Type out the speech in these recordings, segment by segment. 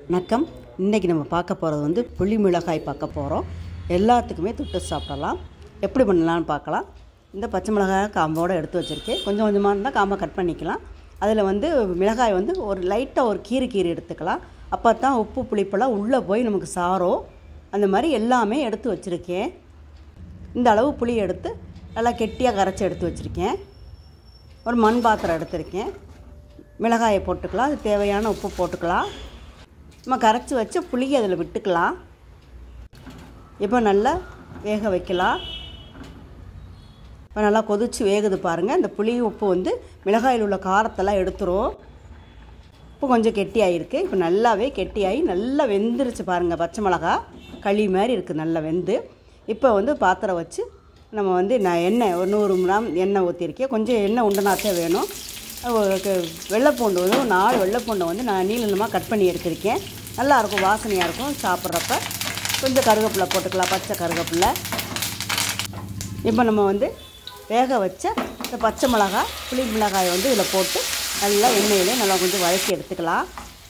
வணக்கம் இன்றைக்கி நம்ம பார்க்க போகிறது வந்து புளி மிளகாய் பார்க்க போகிறோம் எல்லாத்துக்குமே தொட்டு சாப்பிடலாம் எப்படி பண்ணலாம்னு பார்க்கலாம் இந்த பச்சை மிளகாய் காம்போடு எடுத்து வச்சுருக்கேன் கொஞ்சம் கொஞ்சமாக இருந்தால் காம்பை கட் பண்ணிக்கலாம் அதில் வந்து மிளகாய் வந்து ஒரு லைட்டாக ஒரு கீறு கீறு எடுத்துக்கலாம் அப்போ தான் உப்பு புளிப்பெல்லாம் உள்ளே போய் நமக்கு சாரும் அந்த மாதிரி எல்லாமே எடுத்து வச்சுருக்கேன் இந்த அளவு புளி எடுத்து நல்லா கெட்டியாக கரைச்சி எடுத்து வச்சுருக்கேன் ஒரு மண் பாத்திரம் எடுத்திருக்கேன் மிளகாயை போட்டுக்கலாம் அது தேவையான உப்பு போட்டுக்கலாம் நம்ம கரைச்சி வச்ச புளியை அதில் விட்டுக்கலாம் இப்போ நல்லா வேக வைக்கலாம் இப்போ நல்லா கொதிச்சு வேகுது பாருங்கள் இந்த புளி உப்பு வந்து மிளகாயில் உள்ள காரத்தெல்லாம் எடுத்துரும் இப்போ கொஞ்சம் கெட்டியாகிருக்கு இப்போ நல்லாவே கெட்டியாகி நல்லா வெந்துருச்சு பாருங்கள் பச்சை மிளகா களி மாதிரி இருக்குது நல்லா வெந்து இப்போ வந்து பாத்திரம் வச்சு நம்ம வந்து நான் எண்ணெய் ஒரு நூறு கிராம் எண்ணெய் ஊற்றிருக்கேன் கொஞ்சம் எண்ணெய் உண்டனாத்தே வேணும் ஒரு க- வெள்ளைப்பூண்டு வந்து ஒரு நாலு வெள்ளைப்பூண்டை வந்து நான் நீள நீளமாக கட் பண்ணி எடுத்திருக்கேன் நல்லாயிருக்கும் வாசனையாக இருக்கும் சாப்பிட்றப்ப கொஞ்சம் கருவேப்பிலை போட்டுக்கலாம் பச்சை கருவேப்பிலை இப்போ நம்ம வந்து வேக வச்ச இந்த பச்சை மிளகாய் புளி மிளகாயை வந்து இதில் போட்டு நல்லா எண்ணெயிலே நல்லா கொஞ்சம் வதக்கி எடுத்துக்கலாம்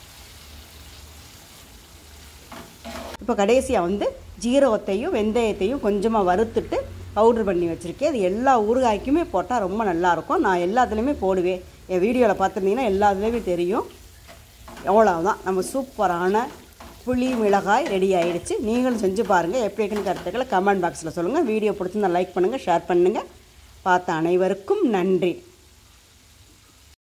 இப்போ கடைசியாக வந்து ஜீரகத்தையும் வெந்தயத்தையும் கொஞ்சமாக வறுத்துட்டு பவுடர் பண்ணி வச்சுருக்கேன் அது எல்லா ஊறுகாய்க்குமே போட்டால் ரொம்ப நல்லாயிருக்கும் நான் எல்லாத்துலேயுமே போடுவேன் என் வீடியோவில் பார்த்துருந்தீங்கன்னா எல்லாத்துலேயுமே தெரியும் எவ்வளோதான் நம்ம சூப்பரான புளி மிளகாய் ரெடி ஆயிடுச்சு நீங்களும் செஞ்சு பாருங்கள் எப்படி இருக்குன்னு கருத்துக்களை கமெண்ட் பாக்ஸில் சொல்லுங்கள் வீடியோ பிடிச்சிருந்தா லைக் பண்ணுங்கள் ஷேர் பண்ணுங்கள் பார்த்த அனைவருக்கும் நன்றி